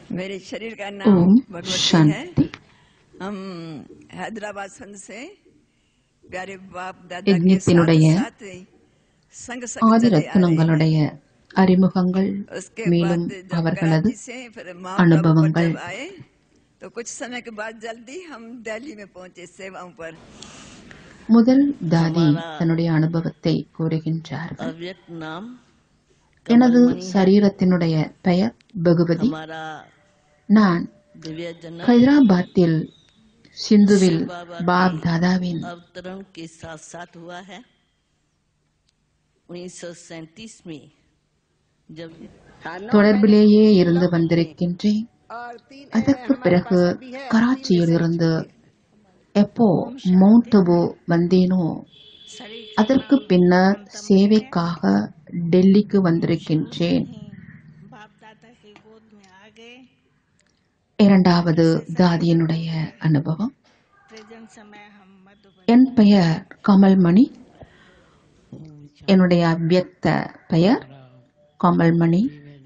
मेरे शरीर का नाम ओम भगवती है शांति हम हैदराबाद संघ से प्यारे बाप दादा के साथ யஜ்ஞத்தினுடைய साथ संघ संघ ஆதி चले आ रहे हैं ரத்னங்களுடைய அறிமுகங்கள் उसके மேலும் बाद जब அவர்களது कराची से फिर माउंट आबू पर அனுபவங்கள் जब आए तो कुछ समय के बाद जल्दी हम दिल्ली में पहुंचे सेवाओं पर முதல் தாதி தன்னுடைய அனுபவத்தை கூறுகின்றார் अव्यक्त नाम எனது சரீரத்தினுடைய பெயர் பகவதி हमारा நான் दिव्य जन्म ஹைதராபாத்தில் சிந்துவில் பாப் தாதாவின் अवतरण के साथ साथ हुआ है 1937 में जब தொடர்பிலேயே இருந்து வந்திருக்கின்றேன் அதற்கு பிறகு கராச்சியில் இருந்து எப்போ மவுண்ட் அபு வந்தேனோ அதற்கு பின்னர் சேவைக்காக டெல்லிக்கு வந்திருக்கின்றேன் இரண்டாவது தாதியனுடைய அனுபவம் என் பெயர் கமல்மணி என்னுடைய அவ்யக்த பெயர் கமல்மணி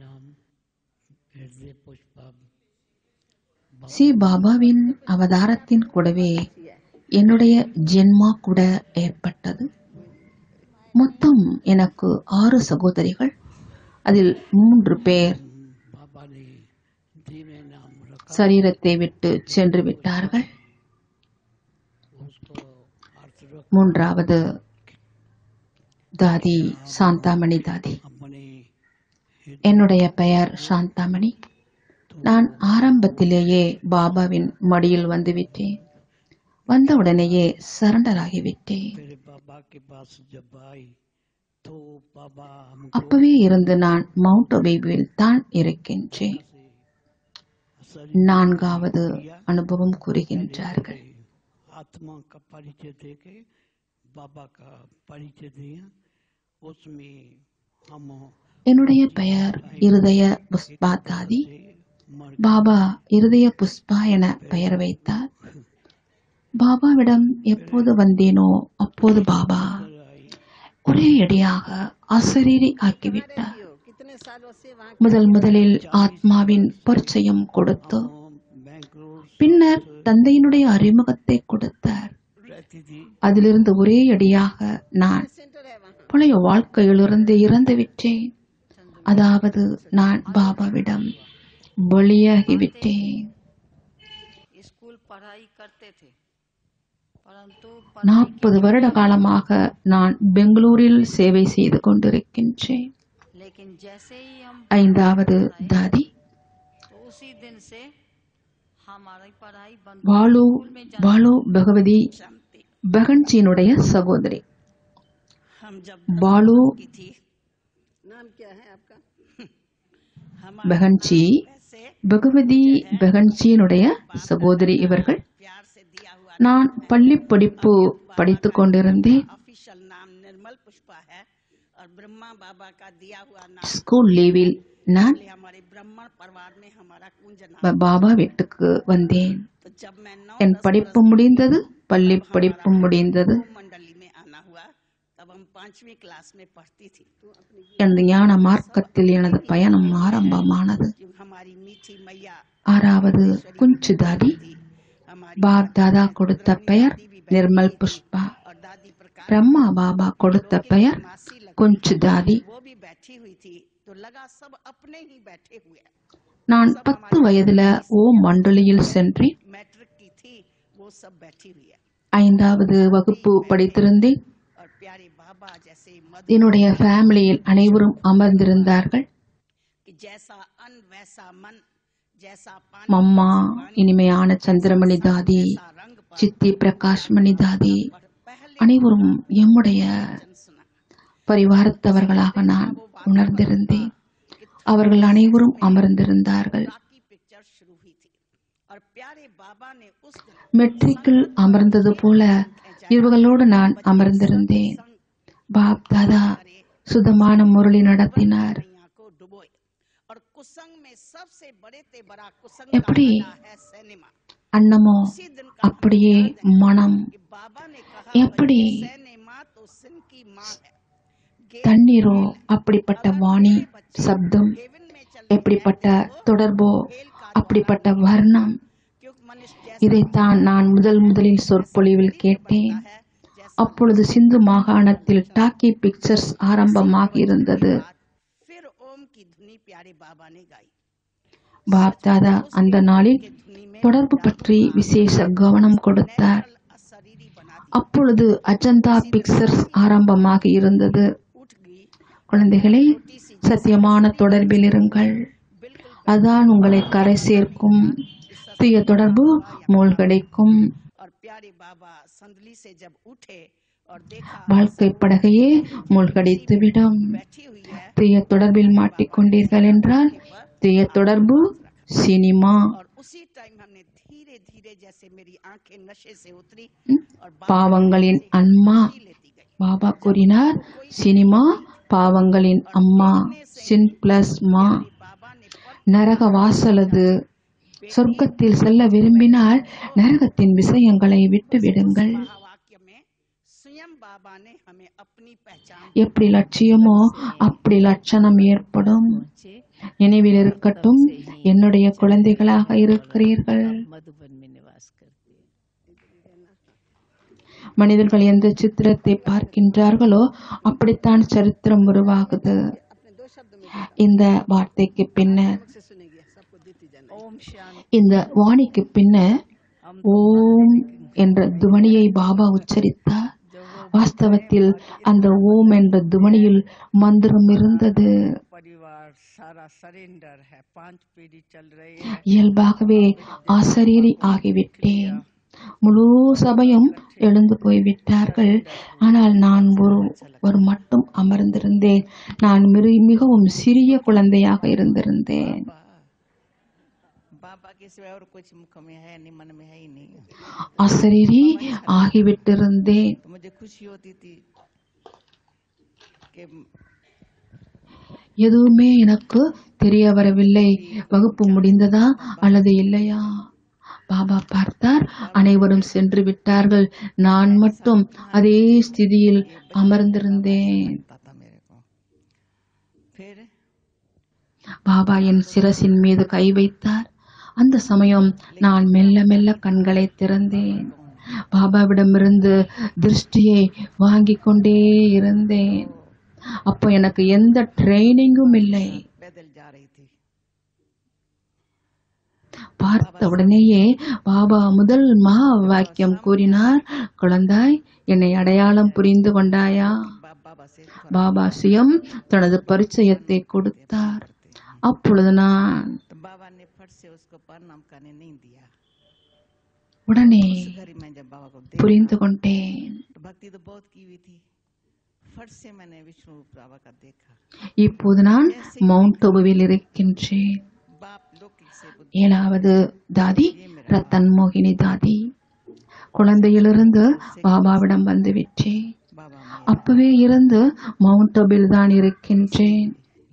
சி பாபாவின் அவதாரத்தின் கூடவே என்னுடைய ஜென்மா கூட ஏற்பட்டது மொத்தம் எனக்கு ஆறு சகோதரிகள் அதில் மூன்று பேர் சரீரத்தை விட்டு சென்று விட்டார்கள் மூன்றாவது தாதி சாந்தாமணி தாதி என்னுடைய பெயர் சாந்தாமணி நான் ஆரம்பத்திலேயே பாபாவின் மடியில் வந்துவிட்டேன் வந்தவுடனேயே சரண்டர் ஆகிவிட்டேன் मेरे बाबा के पास जब आई तो बाबा हमको அப்பவே இருந்து நான் மவுண்ட் அபேவில் தான் இருக்கின்றேன் நான்காவது அனுபவம் கூறுகின்றார்கள் आत्मा का परिचय देके बाबा का परिचय दिया उसमें हम என்னுடைய பெயர் இருதய புஷ்பா தாதி मर பாபா இருதய புஷ்பா என பெயர் வைத்தார் பாபாவிடம் எப்போது வந்தேனோ அப்போது பாபா ஒரே அடியாக அசரீரி ஆக்கிவிட்டார் முதல் முதலில் ஆத்மாவின் பரிச்சயம் கொடுத்து बेंगलोर பின்னர் தந்தையினுடைய அறிமுகத்தை கொடுத்தார் रहती थी அதிலிருந்து ஒரே அடியாக நான் பழைய வாழ்க்கையிலிருந்து இறந்து விட்டேன் அதாவது நான் பாபாவிடம் பலியாகிவிட்டேன் स्कूल पढ़ाई करते थे परंतु நாற்பது வருட காலமாக நான் பெங்களூரில் சேவை செய்து கொண்டிருக்கின்றேன் लेकिन जैसे ही हम ஐந்தாவது தாதி तो उसी दिन से हमारी पढ़ाई बंद பாலு பாலு பகவதி பகன்ஜியினுடைய சகோதரி हम जब பாலு की थी नाम क्या है आपका பகன்ஜி பகவதி பகன்ஜியினுடைய சகோதரி இவர்கள் प्यार से दिया हुआ நான் பள்ளி படிப்பு படித்துக் கொண்டிருந்தேன் ऑफिशियल नाम निर्मल पुष्पा है और ब्रह्मा बाबा का दिया हुआ नाम ஸ்கூல் லீவில் நான் इसलिए हमारे ब्राह्मण परिवार में हमारा कुंज नाम ப- பாபா வீட்டுக்கு வந்தேன் तो जब मैं नौ என் படிப்பு முடிந்தது பள்ளி படிப்பு முடிந்தது मंडली में आना हुआ तब हम पांचवी क्लास में पढ़ती थी எனது ஞான மார்க்கத்தில் எனது பயணம் ஆரம்பமானது जो हमारी मीठी मैया ஆறாவது குஞ்சு தாதி हमारी பாப் தாதா கொடுத்த பெயர் நிர்மல் புஷ்பா और दादी प्रकाश பிரம்மா பாபா கொடுத்த பெயர் குஞ்சு தாதி वो भी बैठी हुई थी तो लगा सब अपने ही बैठे हुए हैं நான் பத்து வயதுல ஓ மண்டலியில் சென்றேன் मैट्रिक की थी वो सब बैठी हुई है ஐந்தாவது வகுப்பு படித்திருந்தேன் और प्यारे बाबा जैसे मधु என்னுடைய ஃபேமிலியில் அனைவரும் அமர்ந்திருந்தார்கள் कि जैसा अन्न वैसा मन जैसा पानी மம்மா இனிமையான சந்திரமணி தாதி रंग पर சித்தி பிரகாஷ் மணி தாதி पहले அனைவரும் எம்முடைய सुना பரிவாரத்தவர்களாக நான் உணர்ந்திருந்தேன் அவர்கள் அனைவரும் அமர்ந்திருந்தார்கள் की पिक्चर शुरू हुई थी और प्यारे बाबा ने उस दिन மெட்ரிக்கில் அமர்ந்தது போல இவர்களோடு நான் அமர்ந்திருந்தேன் பாப் தாதா சுதமான முரளி நடத்தினார் मैया को डुबोए और कुसंग में सबसे बड़े ते बड़ा कुसंग எப்படி का है सिनेमा அன்னமோ उसी दिन का அப்படியே மனம் कि बाबा ने कहा எப்படி सिनेमा तो सिन की माँ है தண்ணீரோ அப்படிப்பட்ட வாணி சப்தம் केविन में चल எப்படிப்பட்ட தொடர்போ அப்படிப்பட்ட வர்ணம் क्योंकि मनुष्य जैसा இதைத்தான் நான் முதல் முதலில் சொற்பொழிவில் கேட்டேன் है जैसा அப்பொழுது சிந்து மாகாணத்தில் டாக்கி பிக்சர்ஸ் ஆரம்பமாக இருந்தது फिर ओम की धुनी प्यारे बाबा ने गाई பாப்தாதா அந்த நாளில் தொடர்பு பற்றி விசேஷ கவனம் கொடுத்தார் शरीरी बना அப்பொழுது அஜந்தா பிக்சர்ஸ் ஆரம்பமாக இருந்தது उठ गई குழந்தைகளே சத்தியமான தொடர்பில் இருங்கள் அதான் உங்களை கரை சேர்க்கும் தீய தொடர்பு மூழ்கடிக்கும் और प्यारे बाबा संदली से जब उठे और देखा வாழ்க்கை படகையே மூழ்கடித்துவிடும் बैठी हुई है தீய தொடர்பில் மாட்டிக்கொண்டீர்கள் என்றால் தீய தொடர்பு சினிமா और उसी टाइम हमने धीरे धीरे जैसे मेरी आंखें नशे से उतरी और பாவங்களின் அன்மா लेती गई பாபா கூறினார் சினிமா பாவங்களின் அம்மா சின் பிளஸ் மா बाबा ने पर நரக வாசலது சொர்க்கத்தில் செல்ல விரும்பினால் நரகத்தின் விஷயங்களை விட்டு விடுங்கள் महावाक्य में स्वयं बाबा ने हमें अपनी पहचान எப்படி லட்சியமோ அப்படி லட்சணம் ஏற்படும் நினைவில் இருக்கட்டும் என்னுடைய குழந்தைகளாக இருக்கிறீர்கள் मधुबन में निवास करते हैं மனிதர்கள் எந்த சித்திரத்தை பார்க்கின்றார்களோ அப்படித்தான் சரித்திரம் உருவாகுது இந்த வார்த்தைக்கு பின்னர் ओम शांति இந்த வாணிக்கு பின்னர் ஓம் என்ற துவனியை பாபா உச்சரித்தார் வாஸ்தவத்தில் அந்த ஓம் என்ற துவனியில் மந்திரம் இருந்தது परिवार सारा सरेंडर है पांच पीढ़ी चल रही है இயல்பாகவே ஆசரீரி ஆகிவிட்டேன் முழு சபையும் எழுந்து போய்விட்டார்கள் ஆனால் நான் ஒரு ஒரு மட்டும் அமர்ந்திருந்தேன் நான் மிரு- மிகவும் சிறிய குழந்தையாக இருந்திருந்தேன் बाबा के सिवाय और कुछ मुख में है नहीं मन में है ही नहीं ஆசரீரி ஆகிவிட்டிருந்தேன் तो मुझे खुशी होती थी कि எதுவுமே எனக்கு தெரிய வரவில்லை வகுப்பு முடிந்ததா அல்லது இல்லையா பாபா பார்த்தார் அனைவரும் சென்று விட்டார்கள் நான் மட்டும் அதே ஸ்திதியில் அமர்ந்திருந்தேன் आता था मेरे को फिर பாபா என் சிரசின் மீது கை வைத்தார் அந்த சமயம் நான் மெல்ல மெல்ல கண்களை திறந்தேன் பாபாவிடமிருந்து திருஷ்டியை வாங்கிக் கொண்டே இருந்தேன் அப்போ எனக்கு எந்த ட்ரைனிங்கும் இல்லை पैदल जा रही थी பார்த்த உடனேயே பாபா முதல் மகா வாக்கியம் கூறினார் குழந்தாய் என்னை அடையாளம் புரிந்து கொண்டாயா बाप बाबा से பாபா சுயம் தனது பரிச்சயத்தை கொடுத்தார் அப்பொழுது நான் तो बाबा ने फट से उसको प्रणाम करने नहीं दिया உடனே उस घड़ी में जब बाबा को देखा புரிந்து கொண்டேன் तो भक्ति तो बहुत की हुई थी फट से मैंने विष्णु रूप बाबा का देखा இப்போது நான் மவுண்ட் ஒபுவில் இருக்கின்றேன் बाप लौकिक से बुद्धि ஏழாவது தாதி ரத்தன் மோகினி தாதி குழந்தையிலிருந்து பாபாவிடம் வந்து விட்டேன் बाबा में அப்பவே இருந்து மவுண்ட் ஒபில் தான் இருக்கின்றேன்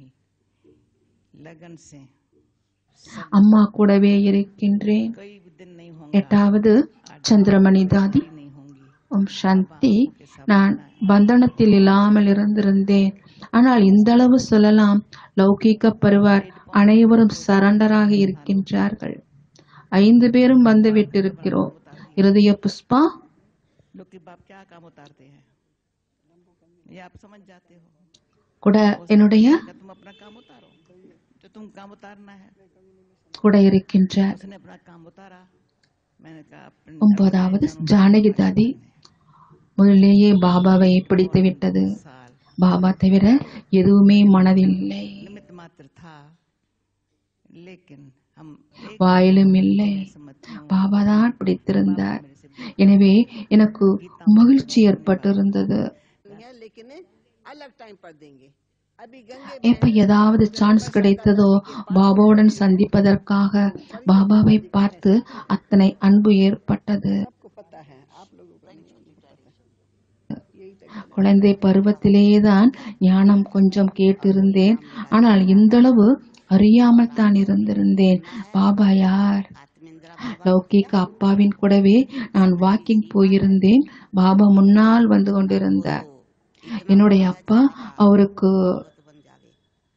लगन से அம்மா கூடவே இருக்கின்றேன் कोई भी दिन नहीं होंगे எட்டாவது சந்திரமணி தாதி नहीं होंगी ஓம் சாந்தி நான் பந்தனத்தில் இல்லாமல் இருந்திருந்தேன் ஆனால் இந்த அளவு சொல்லலாம் லௌகீக பருவார் அனைவரும் சரண்டராக இருக்கின்றார்கள் ஐந்து பேரும் வந்து விட்டிருக்கிறோம் இருதய புஷ்பா लोग के बाप क्या काम उतारते हैं ये आप समझ जाते हो கூட என்னுடைய कि तुम अपना काम उतारो जो तुम काम उतारना है கூட இருக்கின்றார் उसने अपना काम उतारा मैंने कहा अपने ஒன்பதாவது ஜானகி தாதி முதலிலேயே பாபாவை பிடித்து விட்டது साल பாபா தவிர எதுவுமே மனதில் இல்லை निमित्त मात्र था लेकिन हम एक வாயிலும் இல்லை समझते हैं பாபா தான் பிடித்திருந்தார் எனவே எனக்கு மகிழ்ச்சி ஏற்பட்டிருந்தது है लेकिन अलग टाइम पर देंगे अभी गंगे எப்ப ஏதாவது சான்ஸ் கிடைத்ததோ பாபாவுடன் சந்திப்பதற்காக பாபாவை பார்த்து அத்தனை அன்பு ஏற்பட்டது को पता है आप लोगों को नहीं पता यही तक குழந்தை பருவத்திலேதான் ஞானம் கொஞ்சம் கேட்டிருந்தேன் ஆனால் இந்தளவு அறியாமல் தான் இருந்திருந்தேன் பாபா யார் லௌகிக அப்பாவின் கூடவே நான் வாக்கிங் போயிருந்தேன் பாபா முன்னால் வந்து கொண்டிருந்தார் என்னுடைய அப்பா அவருக்கு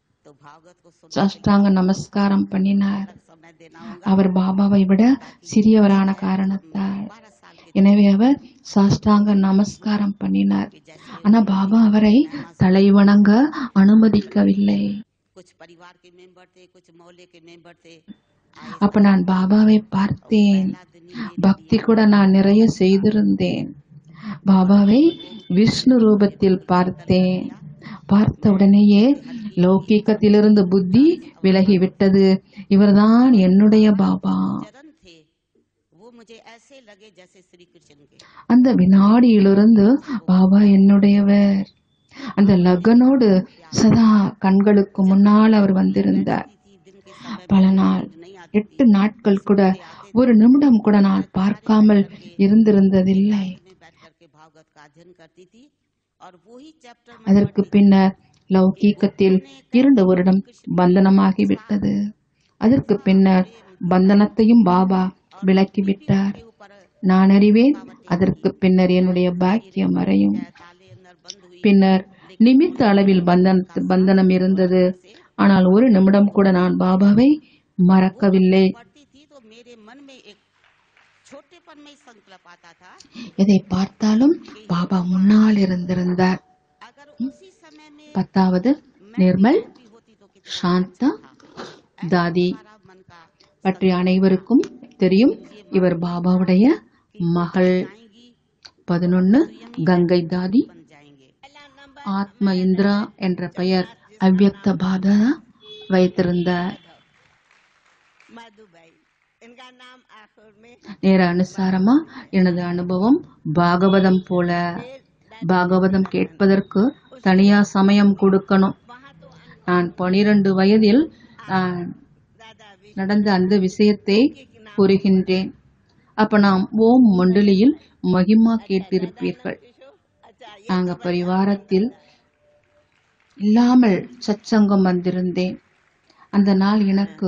भागवत को सुन சாஷ்டாங்க நமஸ்காரம் பண்ணினார் समय देना होगा அவர் பாபாவை விட சிறியவரான காரணத்தால் எனவே அவர் சாஷ்டாங்க நமஸ்காரம் பண்ணினார் ஆனா பாபா அவரை தலை வணங்க அனுமதிக்கவில்லை कुछ परिवार के मेंबर थे कुछ मोहल्ले के मेंबर थे அப்ப நான் பாபாவை பார்த்தேன் பக்தி கூட நான் நிறைய செய்திருந்தேன் பாபாவை விஷ்ணு ரூபத்தில் பார்த்தேன் பார்த்த உடனேயே லௌகீகத்திலிருந்து புத்தி விலகிவிட்டது இவர்தான் என்னுடைய பாபா चरण थे वो मुझे ऐसे लगे जैसे श्री कृष्ण के அந்த வினாடியிலிருந்து பாபா என்னுடையவர் அந்த லகனோடு சதா கண்களுக்கு முன்னால் அவர் வந்திருந்தார் दिन के समय பல நாள் எட்டு நாட்கள் கூட ஒரு நிமிடம் கூட நான் பார்க்காமல் இருந்திருந்ததில்லை में बैठ करके भागवत का अध्ययन करती थी और वही चैप्टर में அதற்கு பின்னர் லௌகீகத்தில் இரண்டு வருடம் பந்தனமாகிவிட்டது அதற்கு பின்னர் பந்தனத்தையும் பாபா விலக்கிவிட்டார் நான் அறிவேன் அதற்கு பின்னர் என்னுடைய பாக்கியம் மறையும் ताले अंदर बंद हुई பின்னர் நிமித்த அளவில் பந்தன பந்தனம் இருந்தது ஆனால் ஒரு நிமிடம் கூட நான் பாபாவை மறக்கவில்லை पढ़ती थी तो मेरे मन में एक छोटेपन में ही संकल्प आता था எதை பார்த்தாலும் பாபா முன்னால் இருந்திருந்தார் अगर उसी समय में பத்தாவது நிர்மல் भी होती तो कितना சாந்தா தாதி हमारा मन का பற்றி அனைவருக்கும் தெரியும் இவர் பாபாவுடைய மகள் आएंगी பதினொன்னு கங்கை தாதி बन जाएंगे ஆத்ம இந்திரா என்ற பெயர் அவ்யக்த பாதா வைத்திருந்தார் मधुबाई इनका नाम आखिर में நேர அனுசாரமா எனது அனுபவம் பாகவதம் போல பாகவதம் கேட்பதற்கு தனியா சமயம் கொடுக்கணும் நான் பனிரெண்டு வயதில் நான் दादा भी நடந்த அந்த விஷயத்தை கூறுகின்றேன் அப்ப நாம் ஓம் மண்டலியில் மகிமா கேட்டிருப்பீர்கள் अच्छा ये நாங்க பரிவாரத்தில் இல்லாமல் சச்சங்கம் வந்திருந்தேன் அந்த நாள் எனக்கு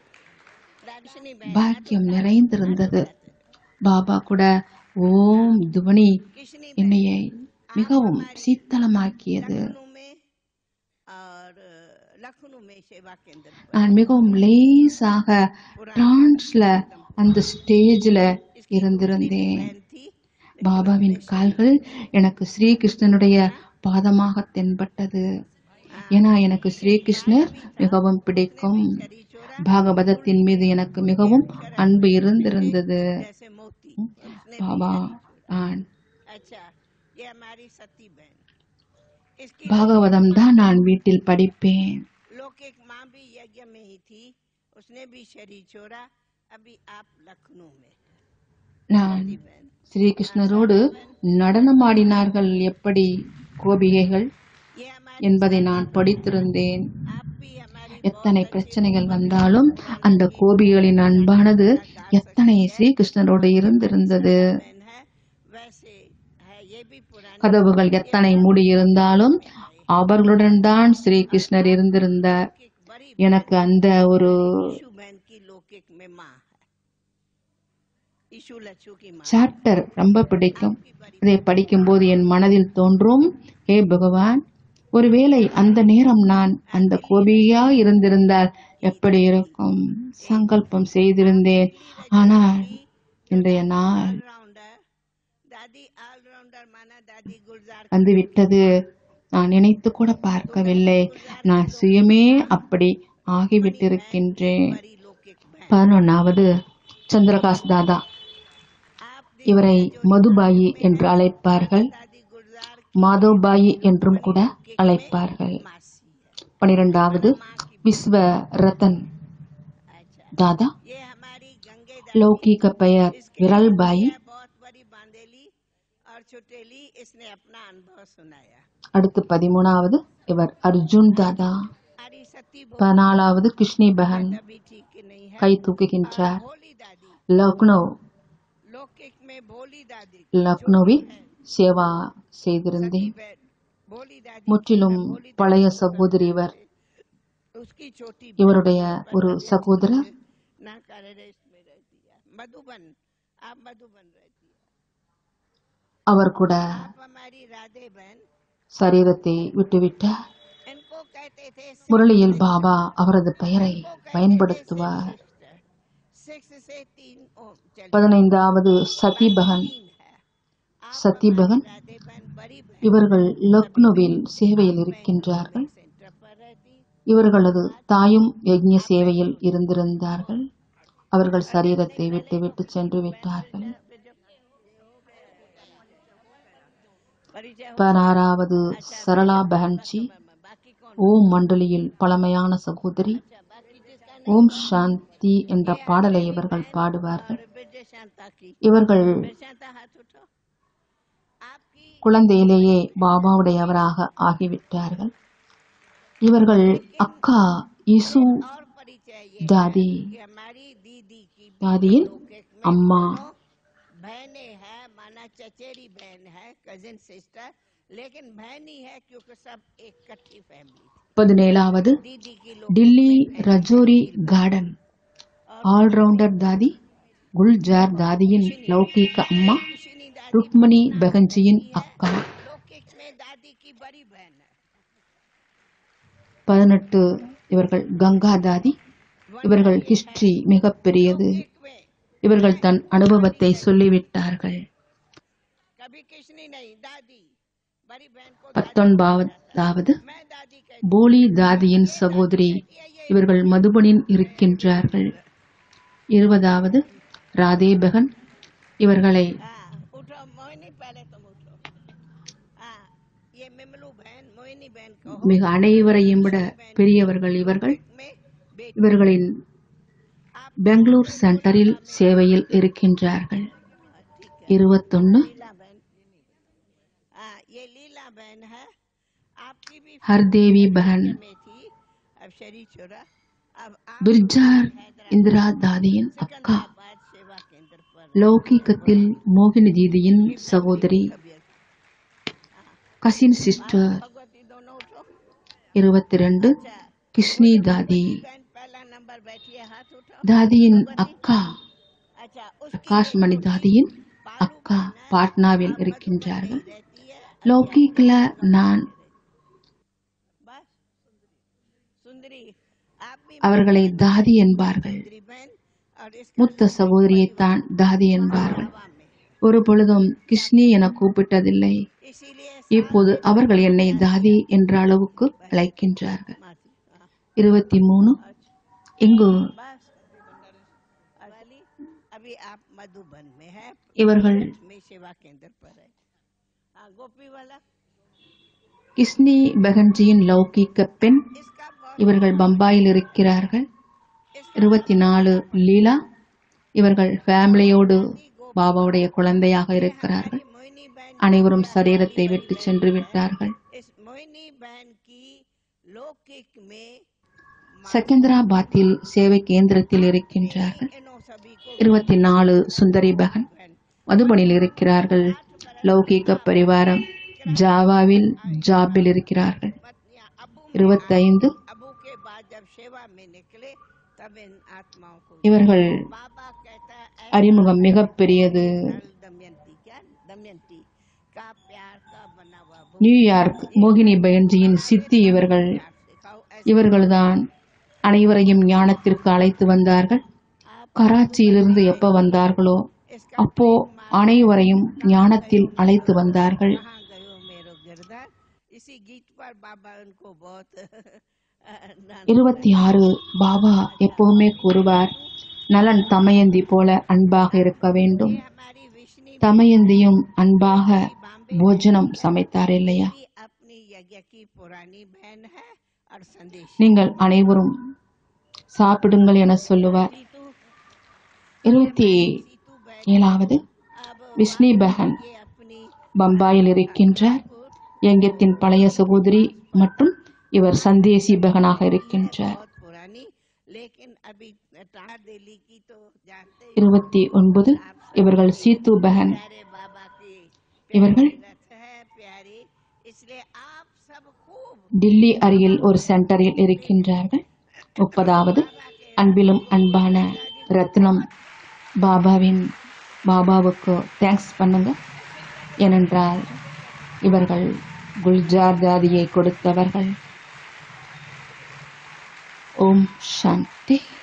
राजनी பாக்கியம் நிறைந்திருந்தது பாபா கூட ஓம் துவனி किशनी என்னையை மிகவும் சீத்தளமாக்கியது लखनऊ में और लखनऊ में सेवा केंद्र पर நான் மிகவும் லேசாக டிரான்ஸ்ல அந்த ஸ்டேஜ்ல இருந்திருந்தேன் बहन थी பாபாவின் கால்கள் எனக்கு ஸ்ரீகிருஷ்ணனுடைய பாதமாக தென்பட்டது ஏன்னா எனக்கு ஸ்ரீகிருஷ்ணர் மிகவும் பிடிக்கும் பாகவதத்தின் மீது எனக்கு மிகவும் அன்பு இருந்திருந்தது जैसे मोती பாபா நான் अच्छा ये हमारी सती बहन इसकी பாகவதம் தான் நான் வீட்டில் படிப்பேன் लोकिक माँ भी यज्ञ में ही थी उसने भी शरीर छोड़ा अभी आप लखनऊ में நான் बहन ஸ்ரீகிருஷ்ணரோடு நடனமாடினார்கள் எப்படி கோபிகைகள் ये हमारी என்பதை நான் படித்திருந்தேன் आप भी हमारी எத்தனை பிரச்சனைகள் வந்தாலும் அந்த கோபிகளின் அன்பானது எத்தனை ஸ்ரீகிருஷ்ணரோடு இருந்திருந்தது बहन है वैसे है ये भी पुरानी கதவுகள் எத்தனை மூடியிருந்தாலும் அவர்களுடன் தான் ஸ்ரீகிருஷ்ணர் இருந்திருந்தார் एक बड़ी எனக்கு அந்த ஒரு ईशु बहन की लौकिक में माँ है ईशु लच्छू की माँ சாப்டர் ரொம்ப பிடிக்கும் இதை படிக்கும்போது என் மனதில் தோன்றும் ஹே பகவான் ஒருவேளை அந்த நேரம் நான் அந்த கோபியா இருந்திருந்தால் எப்படி இருக்கும் சங்கல்பம் செய்திருந்தேன் ஆனால் இன்றைய நாள் ऑलराउंडर दादी ऑलराउंडर माना दादी गुलजार வந்துவிட்டது நான் நினைத்து கூட பார்க்கவில்லை நான் சுயமே அப்படி ஆகிவிட்டிருக்கின்றேன் बड़ी लौकिक बहन பதினொன்னாவது சந்திரகாஸ் தாதா आप இவரை மதுபாயி என்று அழைப்பார்கள் दादी गुलजार மாதவ்பாயி என்றும் கூட அழைப்பார்கள் मासी है பனிரெண்டாவது விஸ்வ ரத்தன் अच्छा தாதா ये हमारी गंगे லௌகீக பெயர் விரல்பாயி है बहुत बड़ी बांदेली और छुटेली इसने अपना अनुभव सुनाया அடுத்து பதிமூணாவது இவர் அர்ஜுன் தாதா हमारी सती பதினாலாவது கிருஷ்ணி பகன் भी ठीक नहीं है கை தூக்குகின்றார் भोली दादी லக்னோ लौकिक में भोली दादी லக்னோவில் சேவா செய்திருந்தேன் बहन, भोली दादी முற்றிலும் பழைய சகோதரி இவர் उसकी छोटी இவருடைய ஒரு சகோதரர் ना रेस में रहती है मधुबन आप मधुबन रहती है அவர் கூட आप हमारी राधे बहन சரீரத்தை விட்டுவிட்டார் इनको वो कहते थे முரளியில் பாபா அவரது பெயரை பயன்படுத்துவார் सिक्स से तीन ओ, चलिए, பதினைந்தாவது சதிபகன் तीन है आप சதிபகன் राधे बहन बड़ी बहन இவர்கள் லக்னோவில் சேவையில் இருக்கின்றார்கள் सेंटर पर रहती இவர்களது தாயும் யஜ்ஞ சேவையில் இருந்திருந்தார்கள் அவர்கள் சரீரத்தை விட்டு விட்டு சென்று விட்டார்கள் परिचय हो பதினாறாவது சரளா பெஹன்ஜி बाकी कौन ஓம் மண்டலியில் பழமையான சகோதரி ஓம் சாந்தி என்ற பாடலை இவர்கள் பாடுவார்கள் विजय शांता की இவர்கள் शांता हाथ उठो आपकी குழந்தையிலேயே பாபாவுடையவராக ஆகிவிட்டார்கள் இவர்கள் அக்கா இசு और परिचय ये தாதி कि हमारी दीदी की தாதியின் அம்மா बहनें हैं माना चचेरी बहन है कजिन सिस्टर लेकिन बहन ही है क्योंकि सब एक इकट्ठी फैमिली பதினேழாவது दीदी की लोग டில்லி ரஜோரி கார்டன் ஆல்ரவுண்டர் தாதி குல்ஜார் தாதியின் லௌகீக அம்மா खुशनी दादी ருக்மணி பெகன்ஜியின் அக்கா लौकिक में दादी की बड़ी बहन है பதினெட்டு இவர்கள் கங்கா தாதி இவர்கள் ஹிஸ்டரி மிகப்பெரியது लौकिक में இவர்கள் தன் அனுபவத்தை சொல்லிவிட்டார்கள் कभी किशनी नहीं दादी बड़ी बहन को दादी பத்தொன்பதாவது मैं दादी कहती போலி தாதியின் சகோதரி இவர்கள் மதுபனில் இருக்கின்றார்கள் இருபதாவது ராதே பெகன் இவர்களை हाँ उठो मोहिनी पहले तुम उठो हाँ ये मिमलू बहन मोहिनी बहन कहो மிக அனைவரையும் விட பெரியவர்கள் இவர்கள் में बेटी இவர்களின் பெங்களூர் சென்டரில் சேவையில் இருக்கின்றார்கள் இருபத்தொன்னு लीला बहन हाँ ये लीला बहन है आपकी भी ஹர்தேவி பகன் में थी अब शरीर छोड़ा अब आप பிர்ஜார் இந்திரா தாதியின் அக்கா बाद सेवा केंद्र पर லௌகீகத்தில் மோகினி தீதியின் சகோதரி கசின் சிஸ்டர் भगवती दोनों उठो இருபத்தி ரெண்டு கிஷ்ணி தாதி बहन पहला नंबर बैठिए हाथ उठो தாதியின் அக்கா अच्छा उस பிரகாஷ்மணி தாதியின் அக்கா பாட்னாவில் இருக்கின்றார்கள் रहती है லௌகீக்ல நான் बस सुंदरी आप भी அவர்களை தாதி என்பார்கள் सुंदरी बहन और इस மூத்த சகோதரியைத்தான் தாதி என்பார்கள் हवा में ஒரு பொழுதும் கிருஷ்ணி என கூப்பிட்டதில்லை इसीलिए இப்போது அவர்கள் என்னை தாதி என்ற அளவுக்கு அழைக்கின்றார்கள் माती हाँ, இருபத்தி மூணு இங்கு बस वाली अभी आप मधुबन में है இவர்கள் में सेवा केंद्र पर है हाँ गोपी वाला கிஸ்னி பெகன்ஜியின் லௌகீக பெண் इसका बहुत இவர்கள் பம்பாயில் இருக்கிறார்கள் இருபத்தி நாலு லீலா இவர்கள் ஃபேமிலியோடு பாபாவுடைய குழந்தையாக இருக்கிறார்கள் मोहिनी बहन அனைவரும் சரீரத்தை விட்டு சென்று விட்டார்கள் इस मोहिनी बहन की लौकिक में செகந்திராபாத்தில் சேவை கேந்திரத்தில் இருக்கின்றார்கள் इन्हों सभी को இருபத்தி நாலு சுந்தரி பகன் மதுபனில் இருக்கிறார்கள் லௌகீக பரிவாரம் ஜாவாவில் ஜாபில் இருக்கிறார்கள் पत्नियां अबू இருபத்தைந்து अबू के बाद जब सेवा में निकले तब इन आत्माओं को இவர்கள் बाबा कहता है அறிமுகம் மிகப்பெரியது "ऐ दमयंती क्या दमयंती का प्यार का बना हुआ वो நியூயார்க் மோகினி பயன்ஜியின் சித்தி இவர்கள் प्यार सिखाओ ऐसे இவர்கள்தான் அனைவரையும் ஞானத்திற்கு அழைத்து வந்தார்கள் கராச்சியிலிருந்து எப்ப வந்தார்களோ அப்போ அனைவரையும் ஞானத்தில் அழைத்து வந்தார்கள் कहाँ गयो मेरो गिरधर इसी गीत पर बाबा उनको बहुत नाम இருபத்தி ஆறு பாபா எப்பவுமே கூறுவார் நலன் தமயந்தி போல அன்பாக இருக்க வேண்டும் हमारी विष्णु தமயந்தியும் அன்பாக போஜனம் சமைத்தார் இல்லையா भी अपनी यज्ञ की पुरानी बहन है और संदेश நீங்கள் अனைவரும் சாப்பிடுங்கள் என சொல்லுவார் सीतू இருபத்தி सीतू बहन ஏழாவது अब விஷ்ணி பகன் ये अपनी பம்பாயில் இருக்கின்றார் யங்கத்தின் பழைய சகோதரி மற்றும் இவர் சந்தேசி பகனாக இருக்கின்றார் बहुत पुरानी लेकिन अभी टाणा दिल्ली की तो जानते ही இருபத்தி ஒன்பது இவர்கள் சீத்து பகன் प्यारे बाबा की இவர்கள் रथ है प्यारी इसलिए आप सब खूब டில்லி அருகில் ஒரு சென்டரில் இருக்கின்றார்கள் முப்பதாவது அன்பிலும் அன்பான ரத்னம் பாபாவின் பாபாவுக்கு தேங்க்ஸ் பண்ணுங்க ஏனென்றால் இவர்கள் குல்ஜார் தாதியை கொடுத்தவர்கள் ஓம் சாந்தி